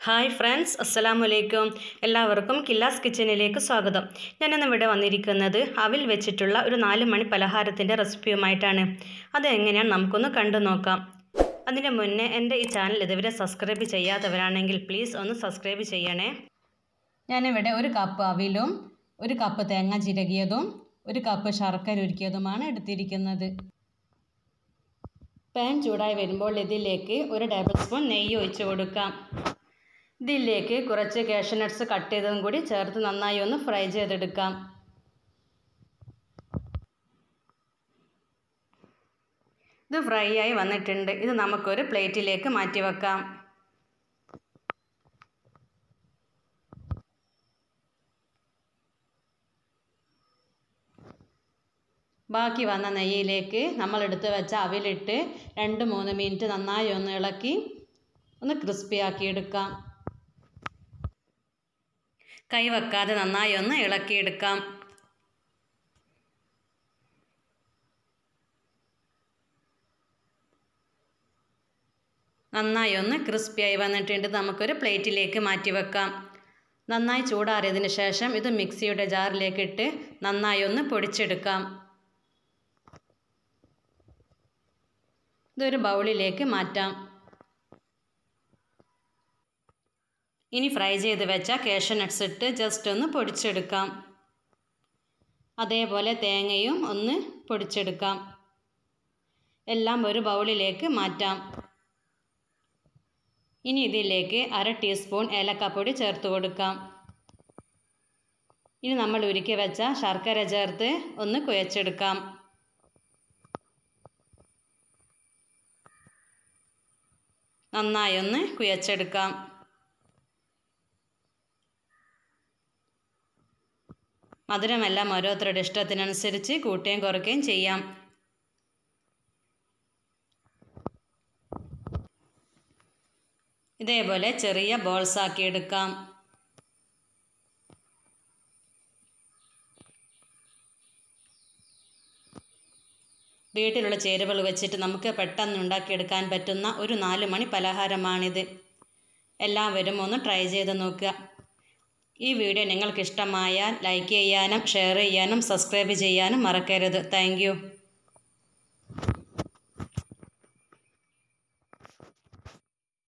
hi friends അസ്സലാമു അലൈക്കും എല്ലാവർക്കും കില്ലാസ് കിച്ചണിലേക്ക് സ്വാഗതം ഞാനിന്ന് ഇവിടെ വന്നിരിക്കുന്നത് അവിൽ വെച്ചിട്ടുള്ള ഒരു നാല് മണി പലഹാരത്തിൻ്റെ റെസിപ്പിയുമായിട്ടാണ് അത് എങ്ങനെയാണ് നമുക്കൊന്ന് കണ്ടു നോക്കാം അതിന് മുന്നേ എൻ്റെ ഈ ചാനൽ ഇതുവരെ സബ്സ്ക്രൈബ് ചെയ്യാത്തവരാണെങ്കിൽ പ്ലീസ് ഒന്ന് സബ്സ്ക്രൈബ് ചെയ്യണേ ഞാനിവിടെ ഒരു കപ്പ് അവിലും ഒരു കപ്പ് തേങ്ങ ചിരകിയതും ഒരു കപ്പ് ശർക്കര ഉരുക്കിയതുമാണ് എടുത്തിരിക്കുന്നത് പാൻ ചൂടായി വരുമ്പോൾ ഇതിലേക്ക് ഒരു ടേബിൾ സ്പൂൺ നെയ്യ് ഒഴിച്ച് കൊടുക്കാം ഇതിലേക്ക് കുറച്ച് കാഷ്യനട്ട്സ് കട്ട് ചെയ്തതും കൂടി ചേർത്ത് നന്നായി ഒന്ന് ഫ്രൈ ചെയ്തെടുക്കാം ഇത് ഫ്രൈ ആയി വന്നിട്ടുണ്ട് ഇത് നമുക്കൊരു പ്ലേറ്റിലേക്ക് മാറ്റി വെക്കാം ബാക്കി വന്ന നെയ്യിലേക്ക് നമ്മൾ എടുത്ത് വെച്ച അവിലിട്ട് രണ്ട് മൂന്ന് മിനിറ്റ് നന്നായി ഒന്ന് ഇളക്കി ഒന്ന് ക്രിസ്പി ആക്കി എടുക്കാം കൈ വെക്കാതെ നന്നായി ഒന്ന് ഇളക്കിയെടുക്കാം നന്നായി ഒന്ന് ക്രിസ്പിയായി വന്നിട്ടുണ്ട് നമുക്കൊരു പ്ലേറ്റിലേക്ക് മാറ്റി വെക്കാം നന്നായി ചൂടാറിയതിന് ശേഷം ഇത് മിക്സിയുടെ ജാറിലേക്ക് ഇട്ട് നന്നായി ഒന്ന് പൊടിച്ചെടുക്കാം ഇതൊരു ബൗളിലേക്ക് മാറ്റാം ഇനി ഫ്രൈ ചെയ്ത് വെച്ച കേഷനട്ട്സ് ഇട്ട് ജസ്റ്റ് ഒന്ന് പൊടിച്ചെടുക്കാം അതേപോലെ തേങ്ങയും ഒന്ന് പൊടിച്ചെടുക്കാം എല്ലാം ഒരു ബൗളിലേക്ക് മാറ്റാം ഇനി ഇതിലേക്ക് അര ടീസ്പൂൺ ഏലക്കപ്പൊടി ചേർത്ത് കൊടുക്കാം ഇനി നമ്മൾ ഉരുക്കി വെച്ച ശർക്കര ചേർത്ത് ഒന്ന് കുഴച്ചെടുക്കാം നന്നായി ഒന്ന് കുഴച്ചെടുക്കാം മധുരമെല്ലാം ഓരോരുത്തരുടെ ഇഷ്ടത്തിനനുസരിച്ച് കൂട്ടുകയും കുറയ്ക്കുകയും ചെയ്യാം ഇതേപോലെ ചെറിയ ബോൾസ് ആക്കി എടുക്കാം വീട്ടിലുള്ള ചേരുവകൾ വെച്ചിട്ട് നമുക്ക് പെട്ടെന്ന് ഉണ്ടാക്കിയെടുക്കാൻ പറ്റുന്ന ഒരു നാല് മണി പലഹാരമാണിത് എല്ലാവരും ഒന്ന് ട്രൈ ചെയ്ത് നോക്കുക ഈ വീഡിയോ നിങ്ങൾക്ക് ഇഷ്ടമായാൽ ലൈക്ക് ചെയ്യാനും ഷെയർ ചെയ്യാനും സബ്സ്ക്രൈബ് ചെയ്യാനും മറക്കരുത് താങ്ക്